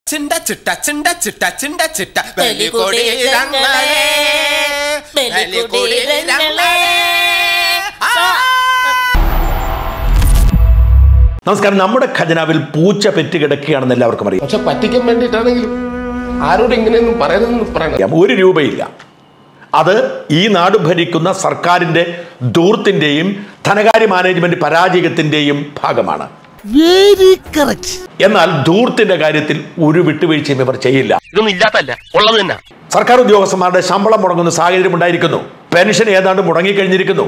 ചിണ്ട ചിട്ട ചിണ്ട ചിട്ട ചിണ്ട ചിട്ട ബലികുടീരങ്ങളെ ബലികുടീരങ്ങളെ ആ നമസ്കാരം നമ്മുടെ ഖജനാവിൽ പൂച്ച പെറ്റ് കിടക്കുകയാണെന്ന് എല്ലാവർക്കും അറിയാം പക്ഷെ പറ്റിക്കാൻ വേണ്ടിയിട്ടാണെങ്കിലും ആരോട് ഇങ്ങനെയൊന്നും പറയരുതെന്ന് പറയണം അറിയാം. ഒരു രൂപയില്ല അത് ഈ നാട് ഭരിക്കുന്ന സർക്കാരിന്റെ ദൂർത്തിന്റെയും ധനകാര്യ മാനേജ്മെന്റ് പരാജയത്തിന്റെയും ഭാഗമാണ് വെരി കറക്റ്റ് എന്നാൽ ധൂർത്തിന്റെ കാര്യത്തിൽ ഒരു വിട്ടുവീഴ്ചയും ഇവർ ചെയ്യില്ല ഇതൊന്നും ഇല്ലാത്തല്ല ഉള്ളത് തന്നെ സർക്കാർ ഉദ്യോഗസ്ഥന്മാരുടെ ശമ്പളം മുടങ്ങുന്ന സാഹചര്യം ഉണ്ടായിരിക്കുന്നു പെൻഷൻ ഏതാണ്ട് മുടങ്ങിക്കഴിഞ്ഞിരിക്കുന്നു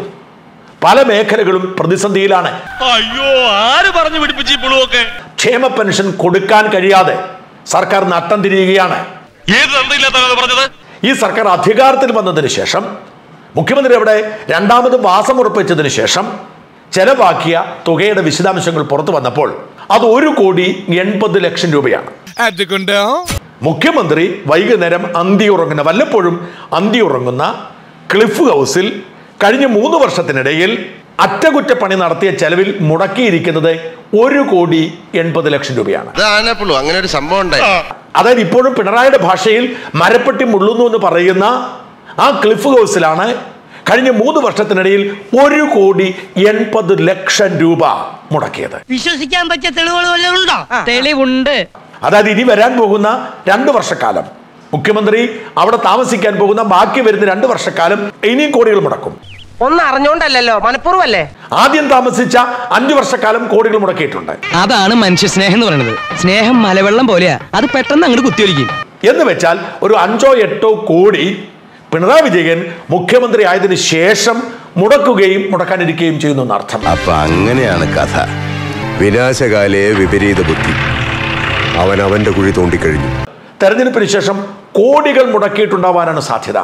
പല മേഖലകളും പ്രതിസന്ധിയിലാണ് അയ്യോ ആര് പറഞ്ഞു പിടിപ്പിച്ചു ഇപ്പോഴും ക്ഷേമ പെൻഷൻ കൊടുക്കാൻ കഴിയാതെ സർക്കാർ നട്ടം തിരിയുകയാണ് ഏത് തന്തയില്ലാത്തതാണ് പറഞ്ഞത് ഈ സർക്കാർ അധികാരത്തിൽ വന്നതിന് ശേഷം മുഖ്യമന്ത്രി അവിടെ രണ്ടാമത് വാസം ഉറപ്പിച്ചതിന് ശേഷം ചെലവാക്കിയ തുകയുടെ വിശദാംശങ്ങൾ പുറത്തു വന്നപ്പോൾ അത് ഒരു കോടി എൺപത് ലക്ഷം രൂപയാണ് അതുകൊണ്ടോ മുഖ്യമന്ത്രി വൈകുന്നേരം അന്തി ഉറങ്ങുന്ന വല്ലപ്പോഴും അന്തി ഉറങ്ങുന്ന ക്ലിഫ് ഹൗസിൽ കഴിഞ്ഞ മൂന്ന് വർഷത്തിനിടയിൽ അറ്റകുറ്റപ്പണി നടത്തിയ ചെലവിൽ മുടക്കിയിരിക്കുന്നത് ഒരു കോടി എൺപത് ലക്ഷം രൂപയാണ് അതാനപ്പുള്ളൂ അങ്ങനെ ഒരു സംഭവം ഉണ്ടായി അതായത് ഇപ്പോഴും പിണറായിയുടെ ഭാഷയിൽ മരപ്പെട്ടി മുള്ളുന്നു എന്ന് പറയുന്ന ആ ക്ലിഫ് ഹൗസിലാണ് കഴിഞ്ഞ മൂന്ന് വർഷത്തിനിടയിൽ ഒരു കോടി എൺപത് ലക്ഷം രൂപ മുടക്കിയത് വിശ്വസിക്കാൻ പറ്റിയ തെളിവുകൾ വല്ലതും ഉണ്ടോ തെളിവുണ്ട് അതായത് ഇനി വരാൻ പോകുന്ന രണ്ട് വർഷക്കാലം മുഖ്യമന്ത്രി അവിടെ താമസിക്കാൻ പോകുന്ന ബാക്കി വരുന്ന രണ്ട് വർഷക്കാലം ഇനിയും കോടികൾ മുടക്കും ഒന്നും അറിഞ്ഞോണ്ടല്ലോ മനഃപൂർവ്വല്ലേ ആദ്യം താമസിച്ച അഞ്ചു വർഷക്കാലം കോടികൾ മുടക്കിയിട്ടുണ്ട് അതാണ് മനുഷ്യ സ്നേഹം എന്ന് പറയുന്നത് സ്നേഹം മലവെള്ളം പോലെയാ അത് പെട്ടെന്ന് അങ്ങോട്ട് കുത്തിയൊലിക്കും എന്ന് വെച്ചാൽ ഒരു അഞ്ചോ എട്ടോ കോടി പിണറായി വിജയൻ മുഖ്യമന്ത്രി ആയതിനു ശേഷം മുടക്കുകയും മുടക്കാനിരിക്കുകയും ചെയ്യുന്നു എന്നർത്ഥം അപ്പൊ അങ്ങനെയാണ് കഥ വിനാശകാലയെ വിപരീത ബുദ്ധി അവൻ അവന്റെ കുഴി തോണ്ടിക്കഴിഞ്ഞു തെരഞ്ഞെടുപ്പിന് ശേഷം കോടികൾ മുടക്കിയിട്ടുണ്ടാവാനാണ് സാധ്യത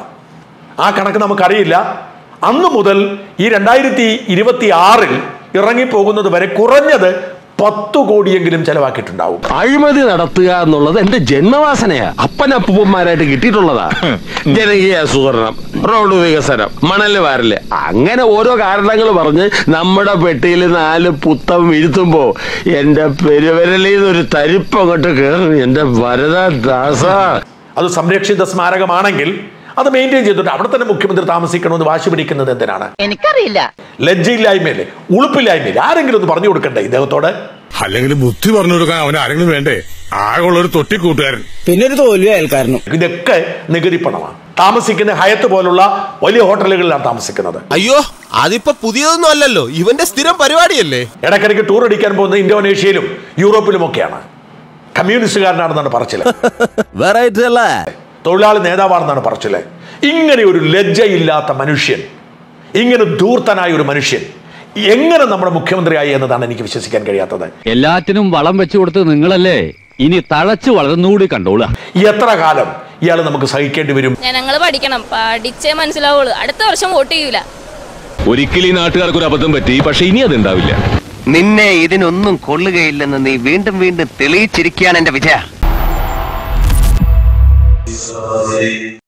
ആ കണക്ക് നമുക്കറിയില്ല അന്ന് മുതൽ ഈ രണ്ടായിരത്തി ഇരുപത്തി ആറിൽ ഇറങ്ങിപ്പോകുന്നത് വരെ കുറഞ്ഞത് പത്തു കോടിയെങ്കിലും ചെലവാക്കിയിട്ടുണ്ടാവും അഴിമതി നടത്തുക എന്നുള്ളത് എന്റെ ജന്മവാസനയാ അപ്പനപ്പൂപ്പന്മാരായിട്ട് കിട്ടിയിട്ടുള്ളതാ ജനകീയ ആസൂത്രണം റോഡ് വികസനം മണല് വാരല് അങ്ങനെ ഓരോ കാരണങ്ങൾ പറഞ്ഞ് നമ്മുടെ പെട്ടിയിൽ നാല് പുത്തം വീഴ്ത്തുമ്പോ എന്റെ പെരുവരലിൽ നിന്നൊരു തരിപ്പ് അങ്ങോട്ട് കയറും എന്റെ വരദാസ അത് സംരക്ഷിത സ്മാരകമാണെങ്കിൽ അത് മെയിൻറ്റെയിൻ ചെയ്തിട്ട് അവിടെ തന്നെ മുഖ്യമന്ത്രി താമസിക്കണമെന്ന് വാശി പിടിക്കുന്നത് എന്തിനാണ് എനിക്കറിയില്ല ലജ്ജയില്ലായ്മയില്ലേ ഉളുപ്പില്ലായ്മയില്ലേ ആരെങ്കിലും ഒന്ന് പറഞ്ഞു കൊടുക്കണ്ടേ ഇദ്ദേഹത്തോട് അല്ലെങ്കിൽ ബുദ്ധി പറഞ്ഞു കൊടുക്കാൻ അവൻ ആരെങ്കിലും വേണ്ടേ ആകെയുള്ള ഒരു തൊട്ടിക്കൂട്ടുകാരൻ പിന്നെ ഒരു തോൽവി അയൽക്കാരനും ഇതൊക്കെ നികുതി പണമാണ് താമസിക്കുന്ന ഹയത്ത് പോലുള്ള വലിയ ഹോട്ടലുകളിലാണ് താമസിക്കുന്നത് അയ്യോ അതിപ്പോ പുതിയതൊന്നും അല്ലല്ലോ ഇവന്റെ സ്ഥിരം പരിപാടിയല്ലേ ഇടയ്ക്കിടയ്ക്ക് ടൂർ അടിക്കാൻ പോകുന്നത് ഇന്തോനേഷ്യയിലും യൂറോപ്പിലും ഒക്കെയാണ് കമ്മ്യൂണിസ്റ്റുകാരനാണെന്നാണ് പറച്ചില് വെറൈറ്റി അല്ലേ തൊഴിലാളി നേതാവാണെന്നാണ് പറച്ചില് ഇങ്ങനെ ഒരു ലജ്ജയില്ലാത്ത മനുഷ്യൻ ഇങ്ങനെ ധൂർത്തനായ ഒരു മനുഷ്യൻ എങ്ങനെ നമ്മുടെ മുഖ്യമന്ത്രിയായി എന്നതാണ് എനിക്ക് വിശ്വസിക്കാൻ കഴിയാത്തത് എല്ലാത്തിനും വളം വെച്ചു കൊടുത്ത് നിങ്ങളല്ലേ ഇനി തഴച്ചു വളർന്നുകൂടി കണ്ടോളുക എത്ര കാലം ഇയാൾ നമുക്ക് സഹിക്കേണ്ടി വരും ജനങ്ങൾ പഠിക്കണം പഠിച്ചേ മനസ്സിലാവുള്ളൂ അടുത്ത വർഷം വോട്ട് ചെയ്യൂല ഒരിക്കലും ഈ നാട്ടുകാർക്ക് ഒരു അബദ്ധം പറ്റി പക്ഷെ ഇനി അത് ഉണ്ടാവില്ല നിന്നെ ഇതിനൊന്നും കൊള്ളുകയില്ലെന്ന് നീ വീണ്ടും വീണ്ടും തെളിയിച്ചിരിക്കുകയാണ് എന്റെ വിജയ